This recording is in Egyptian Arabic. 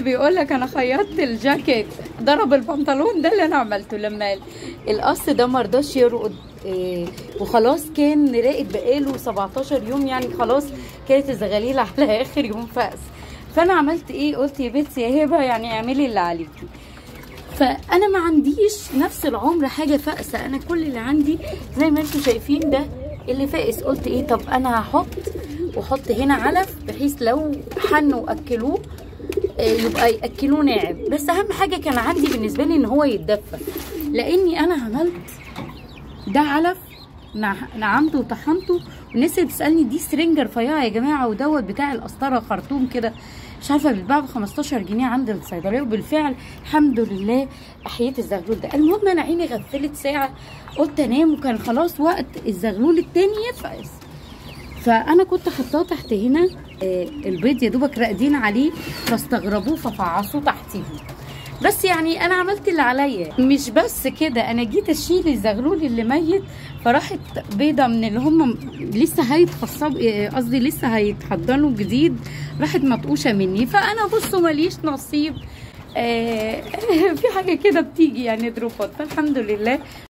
بيقول لك انا خيطت الجاكيت ضرب البنطلون ده اللي انا عملته لما ال- القص ده مرضاش يرقد إيه وخلاص كان راقد بقاله 17 يوم يعني خلاص كانت الزغاليل على اخر يوم فأس فانا عملت ايه قلت يا بنتي يا هبه يعني اعملي اللي عليكي فانا ما عنديش نفس العمر حاجه فاقسه انا كل اللي عندي زي ما انتم شايفين ده اللي فاقس قلت ايه طب انا هحط واحط هنا علف بحيث لو حنوا واكلوه آه، يبقى ياكلوه ناعم بس اهم حاجه كان عندي بالنسبه لي ان هو يتدفى لاني انا عملت ده علف نع- نعمته وطحنته والناس اللي بتسالني دي سرنجه رفيعه يا جماعه ودوت بتاع القسطره خرطوم كده مش عارفه بيتباع ب 15 جنيه عند الصيدليه وبالفعل الحمد لله احييت الزغلول ده المهم انا عيني غفلت ساعه قلت انام وكان خلاص وقت الزغلول التاني يفقس فانا كنت حطاه تحت هنا آه، البيض يا دوبك راقدين عليه فاستغربوه ففعصوه تحتيهم بس يعني انا عملت اللي عليا مش بس كده انا جيت اشيل الزغلول اللي ميت فراحت بيضه من اللي هم لسه هيتخصبوا آه، قصدي لسه هيتحضنوا جديد راحت مطقوشه مني فانا بصوا ماليش نصيب آه، في حاجه كده بتيجي يعني دروبات فالحمد لله